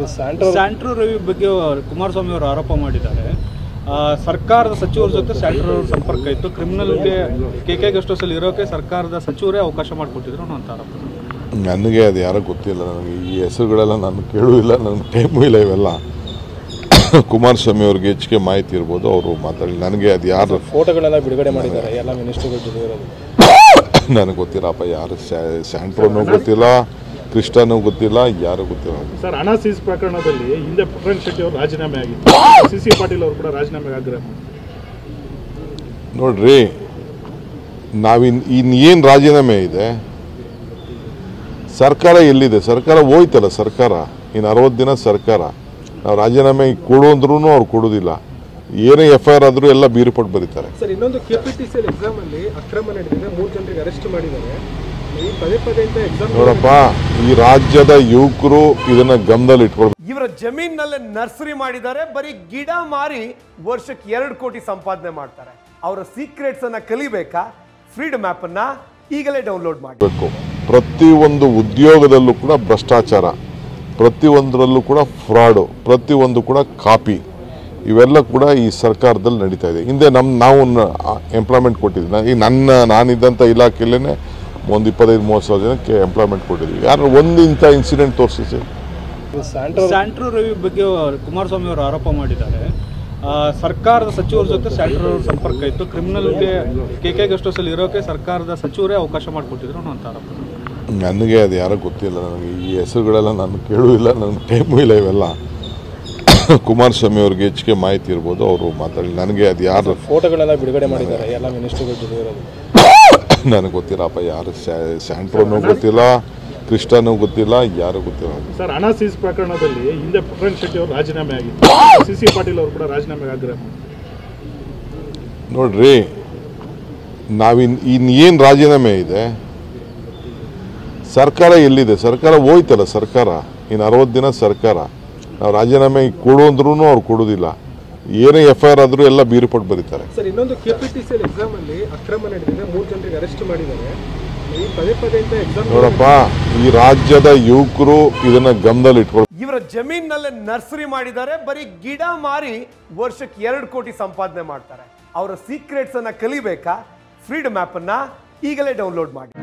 Santro Ravi ಬಗ್ಗೆ ಕುಮಾರಸ್ವಾಮಿ ಅವರು ಆರೋಪ ಮಾಡಿದ್ದಾರೆ ಆ, ಸರ್ಕಾರದ ಸಚಿವರ ಜೊತೆ ಸ್ಯಾಂಟ್ರೋ ಅವ್ರ ಸಂಪರ್ಕ ಇತ್ತು ಕ್ರಿಮಿನಲ್ಗೆ ಕೆ ಕೆ ಗೆಸ್ಟ್ ಹೌಸಲ್ಲಿ ಇರೋಕೆ ಸರ್ಕಾರದ ಸಚಿವರೇ ಅವಕಾಶ ಮಾಡಿಕೊಟ್ಟಿದ್ರು ಅನ್ನೋ ಅಂತ ಆರೋಪ ನನಗೆ ಅದು ಯಾರೋ ಗೊತ್ತಿಲ್ಲ ನನಗೆ ಈ ಹೆಸರುಗಳೆಲ್ಲ ನಾನು ಕೇಳುವುದಿಲ್ಲ ನನಗೆ ಟೈಮು ಇಲ್ಲ ಇವೆಲ್ಲ ಕುಮಾರಸ್ವಾಮಿ ಅವ್ರಿಗೆ ಹೆಚ್ಚಿಗೆ ಮಾಹಿತಿ ಇರ್ಬೋದು ಅವರು ಮಾತಾಡಿ ನನಗೆ ಅದು ಯಾರು ಫೋಟೋಗಳೆಲ್ಲ ಬಿಡುಗಡೆ ಮಾಡಿದ್ದಾರೆ ಎಲ್ಲ ಮಿನಿಸ್ಟರ್ಗಳ ಜೊತೆ ಇರೋದು ನನಗೆ ಗೊತ್ತಿಲ್ಲಪ್ಪ ಯಾರು ಸ್ಯಾಂಟ್ರೋನೂ ಗೊತ್ತಿಲ್ಲ ಕೃಷ್ಣನೂ ಗೊತ್ತಿಲ್ಲ ಯಾರು ಗೊತ್ತಿಲ್ಲ ಸರ್ ಹಣ ಸೀಸ್ ಪ್ರಕರಣದಲ್ಲಿ ಹಿಂದೆ ಪುಟ್ಟರಂಗ ಶೆಟ್ಟಿ ಅವರು ರಾಜೀನಾಮೆ ಆಗಿತ್ತು ಸಿ ಸಿ ಪಾಟೀಲ್ ಅವರು ಕೂಡ ರಾಜೀನಾಮೆಗೆ ಆಗ್ರಹ ಮಾಡಿದ್ರು. ನೋಡ್ರಿ ನಾವಿನ್ ಇನ್ನೇನು ರಾಜೀನಾಮೆ ಇದೆ ಸರ್ಕಾರ ಎಲ್ಲಿದೆ ಸರ್ಕಾರ ಹೋಯ್ತಲ್ಲ ಸರ್ಕಾರ ಇನ್ನು ಅರವತ್ತು ದಿನ ಸರ್ಕಾರ ನಾವು ರಾಜೀನಾಮೆ ಕೊಡು ಅಂದ್ರೂ ಅವ್ರು ಕೊಡೋದಿಲ್ಲ ಏನೇ ಎಫ್ ಐ ಆರ್ ಆದರೂ ಎಲ್ಲ ಬೀರುಪಟ್ಟು ಬರೀತಾರೆ ಸರ್ ಇನ್ನೊಂದು K P T C L exam ಅಲ್ಲಿ ಅಕ್ರಮ ನಡೆದಿದೆ ಮೂರು ಜನರಿಗೆ ಅರೆಸ್ಟ್ ಮಾಡಿದ್ದಾರೆ ಈ ಪದೇ ಪದೇ ಅಂತ ಎಕ್ಸಾಮ್ ನೋಡಪ್ಪ ಈ ರಾಜ್ಯದ ಯುವಕರು ಇದನ್ನ ಗಮನದಲ್ಲಿ ಇಟ್ಕೊಳ್ಬೇಕು ಇವರ ಜಮೀನಲ್ಲೇ ನರ್ಸರಿ ಮಾಡಿದ್ದಾರೆ ಬರೀ ಗಿಡ ಮಾರಿ ವರ್ಷಕ್ಕೆ ಎರಡು ಕೋಟಿ ಸಂಪಾದನೆ ಮಾಡ್ತಾರೆ ಅವರ ಸೀಕ್ರೆಟ್ಸ್ ಅನ್ನ ಕಲಿಬೇಕಾ ಫ್ರೀಡಮ್ ಆಪ್ ಅನ್ನ ಈಗಲೇ ಡೌನ್ಲೋಡ್ ಮಾಡಿ ಬೇಕು ಪ್ರತಿಯೊಂದು ಉದ್ಯೋಗದಲ್ಲೂ ಕೂಡ ಭ್ರಷ್ಟಾಚಾರ ಪ್ರತಿಯೊಂದರಲ್ಲೂ ಕೂಡ ಫ್ರಾಡು ಪ್ರತಿಯೊಂದು ಕೂಡ ಕಾಪಿ ಇವೆಲ್ಲ ಕೂಡ ಈ ಸರ್ಕಾರದಲ್ಲಿ ನಡೀತಾ ಇದೆ ಹಿಂದೆ ನಮ್ಮ ನಾವು ಎಂಪ್ಲಾಯ್ಮೆಂಟ್ ಕೊಟ್ಟಿದ್ವಿ ಈಗ ನನ್ನ ನಾನಿದ್ದಂಥ ಇಲಾಖೆಯಲ್ಲೇ ಒಂದು ಇಪ್ಪತ್ತೈದು ಮೂವತ್ತು ಸಾವಿರ ಜನಕ್ಕೆ ಎಂಪ್ಲಾಯ್ಮೆಂಟ್ ಕೊಟ್ಟಿದ್ವಿ ಯಾರು ಒಂದು ಇಂಥ ಇನ್ಸಿಡೆಂಟ್ ತೋರಿಸಿ ಸ್ಯಾಂಟ್ರೋ ರವಿ ಬಗ್ಗೆ ಕುಮಾರಸ್ವಾಮಿ ಅವರು ಆರೋಪ ಮಾಡಿದ್ದಾರೆ ಆ, ಸರ್ಕಾರದ ಸಚಿವರ ಜೊತೆ ಸ್ಯಾಂಟ್ರೋ ಅವ್ರ ಸಂಪರ್ಕ ಇತ್ತು ಕ್ರಿಮಿನಲ್ಗೆ ಕೆ ಕೆ ಗೆಸ್ಟ್ ಹೌಸಲ್ಲಿ ಇರೋಕೆ ಸರ್ಕಾರದ ಸಚಿವರೇ ಅವಕಾಶ ಮಾಡಿಕೊಟ್ಟಿದ್ರು ಅನ್ನೋ ಅಂತ ಆರೋಪ ನನಗೆ ಅದು ಯಾರೋ ಗೊತ್ತಿಲ್ಲ ನನಗೆ ಈ ಹೆಸರುಗಳೆಲ್ಲ ನಾನು ಕೇಳುವುದಿಲ್ಲ ನನಗೆ ಟೈಮು ಇಲ್ಲ ಇವೆಲ್ಲ ಕುಮಾರಸ್ವಾಮಿ ಅವ್ರಿಗೆ ಹೆಚ್ಚಿಗೆ ಮಾಹಿತಿ ಇರ್ಬೋದು ಅವರು ಮಾತಾಡಿ ನನಗೆ ಅದು ಯಾರು ಫೋಟೋಗಳೆಲ್ಲ ಬಿಡುಗಡೆ ಮಾಡಿದ್ದಾರೆ ಎಲ್ಲ ಮಿನಿಸ್ಟರ್ಗಳ ಜೊತೆ ಇರೋದು ನನಗೆ ಗೊತ್ತಿಲ್ಲಪ್ಪ ಯಾರು ಸ್ಯಾಂಟ್ರೋನೂ ಗೊತ್ತಿಲ್ಲ ಕೃಷ್ಣನೂ ಗೊತ್ತಿಲ್ಲ ಯಾರು ಗೊತ್ತಿಲ್ಲ ಸರ್ ಹಣ ಸೀಸ್ ಪ್ರಕರಣದಲ್ಲಿ ಹಿಂದೆ ಪುಟ್ಟರಂಗ ಶೆಟ್ಟಿ ಅವರು ರಾಜೀನಾಮೆ ಆಗಿತ್ತು ಸಿ ಸಿ ಪಾಟೀಲ್ ಅವರು ಕೂಡ ರಾಜೀನಾಮೆಗೆ ಆಗ್ರಹ ಮಾಡಿದ್ರು. ನೋಡ್ರಿ ನಾವಿನ್ ಇನ್ನೇನು ರಾಜೀನಾಮೆ ಇದೆ ಸರ್ಕಾರ ಎಲ್ಲಿದೆ ಸರ್ಕಾರ ಹೋಯ್ತಲ್ಲ ಸರ್ಕಾರ ಇನ್ನು ಅರವತ್ತು ದಿನ ಸರ್ಕಾರ ನಾವು ರಾಜೀನಾಮೆ ಕೊಡು ಅಂದ್ರೂ ಅವ್ರು ಕೊಡೋದಿಲ್ಲ ಏನೇ ಎಫ್ ಐ ಆರ್ ಆದರೂ ಎಲ್ಲ ಬೀರುಪಟ್ಟು ಬರೀತಾರೆ ಸರ್ ಇನ್ನೊಂದು K P T C L exam ಅಲ್ಲಿ ಅಕ್ರಮ ನಡೆದಿದೆ ಮೂರು ಜನರಿಗೆ ಅರೆಸ್ಟ್ ಮಾಡಿದ್ದಾರೆ ಈ ಪದೇ ಪದೇ ಅಂತ ಎಕ್ಸಾಮ್ ನೋಡಪ್ಪ ಈ ರಾಜ್ಯದ ಯುವಕರು ಇದನ್ನ ಗಮನದಲ್ಲಿ ಇಟ್ಕೊಳ್ಬೇಕು ಇವರ ಜಮೀನಲ್ಲೇ ನರ್ಸರಿ ಮಾಡಿದ್ದಾರೆ ಬರೀ ಗಿಡ ಮಾರಿ ವರ್ಷಕ್ಕೆ ಎರಡು ಕೋಟಿ ಸಂಪಾದನೆ ಮಾಡ್ತಾರೆ ಅವರ ಸೀಕ್ರೆಟ್ಸ್ ಅನ್ನ ಕಲಿಬೇಕಾ ಫ್ರೀಡಮ್ ಆಪ್ ಅನ್ನ ಈಗಲೇ ಡೌನ್ಲೋಡ್ ಮಾಡಿ